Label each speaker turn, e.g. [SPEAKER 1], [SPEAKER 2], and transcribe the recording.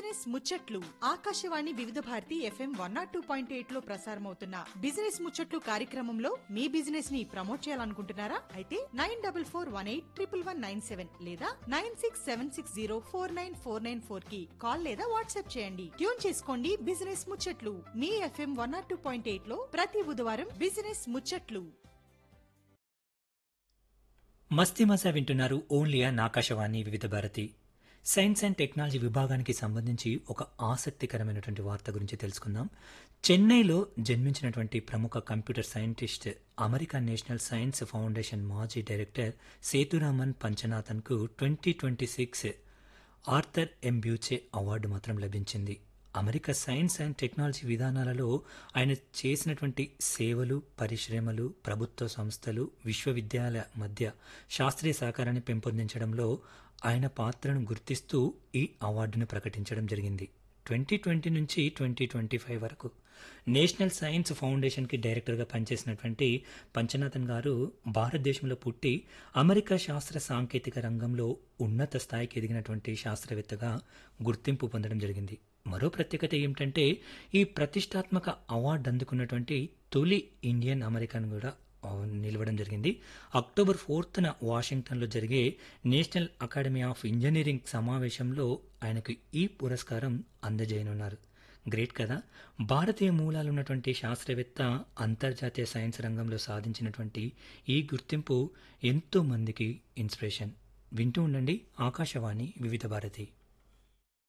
[SPEAKER 1] business ముచ్చట్లు Akashvani Vividh Bharati FM one nought two point eight లో ప్రసారమవుతున్న బిజినెస్ ముచ్చట్లు కార్యక్రమంలో మీ బిజినెస్ ని ప్రమోట్ చేయాలనుకుంటున్నారా అయితే nine double four one eight triple one nine seven లేదా nine six seven six zero four nine four nine four కి కాల్ లేదా వాట్సాప్ చేయండి ట్యూన్ చేసుకోండి బిజినెస్ ముచ్చట్లు మీ FM one nought two point eight లో ప్రతి బుధవారం బిజినెస్ ముచ్చట్లు
[SPEAKER 2] మస్తీ మజా వింటున్నారు only an Akashvani Vividh Bharati science and technology విభాగానికి సంబంధించి ఒక ఆసక్తికరమైనటువంటి వార్త గురించి తెలుసుకుందాం చెన్నైలో జన్మించినటువంటి ప్రముఖ computer scientist American National Science Foundation మాజీ డైరెక్టర్ సేతురామన్ పంచనాథన్కు twenty twenty six Arthur M Bueche award మాత్రం లభించింది అమెరికా సైన్స్ అండ్ టెక్నాలజీ విధానాలలో ఆయన చేసినటువంటి సేవలు పరిశ్రమలు ప్రభుత్వ సంస్థలు విశ్వవిద్యాలయ మధ్య శాస్త్రీయ సహకారాన్ని పెంపొందించడంలో ఆయన పాత్రను గుర్తిస్తూ ఈ అవార్డును ప్రకటించడం జరిగింది ట్వంటీ ట్వంటీ నుంచి ట్వంటీ ట్వంటీ ఫైవ్ వరకు నేషనల్ సైన్స్ ఫౌండేషన్కి డైరెక్టర్గా పనిచేసినటువంటి పంచనాథన్ గారు భారతదేశంలో పుట్టి అమెరికా శాస్త్ర సాంకేతిక రంగంలో ఉన్నత స్థాయికి ఎదిగినటువంటి శాస్త్రవేత్తగా గుర్తింపు పొందడం జరిగింది మరో ప్రత్యేకత ఏమిటంటే ఈ ప్రతిష్టాత్మక అవార్డు అందుకున్నటువంటి తొలి ఇండియన్ అమెరికన్ కూడా ఆ, నిలవడం జరిగింది అక్టోబర్ ఫోర్త్న వాషింగ్టన్లో జరిగే నేషనల్ అకాడమీ ఆఫ్ ఇంజనీరింగ్ సమావేశంలో ఆయనకు ఈ పురస్కారం అందజేయనున్నారు గ్రేట్ కదా భారతీయ మూలాలు ఉన్నటువంటి శాస్త్రవేత్త అంతర్జాతీయ సైన్స్ రంగంలో సాధించినటువంటి ఈ గుర్తింపు ఎంతో మందికి ఇన్స్పిరేషన్ వింటూ ఉండండి ఆకాశవాణి వివిధ భారతి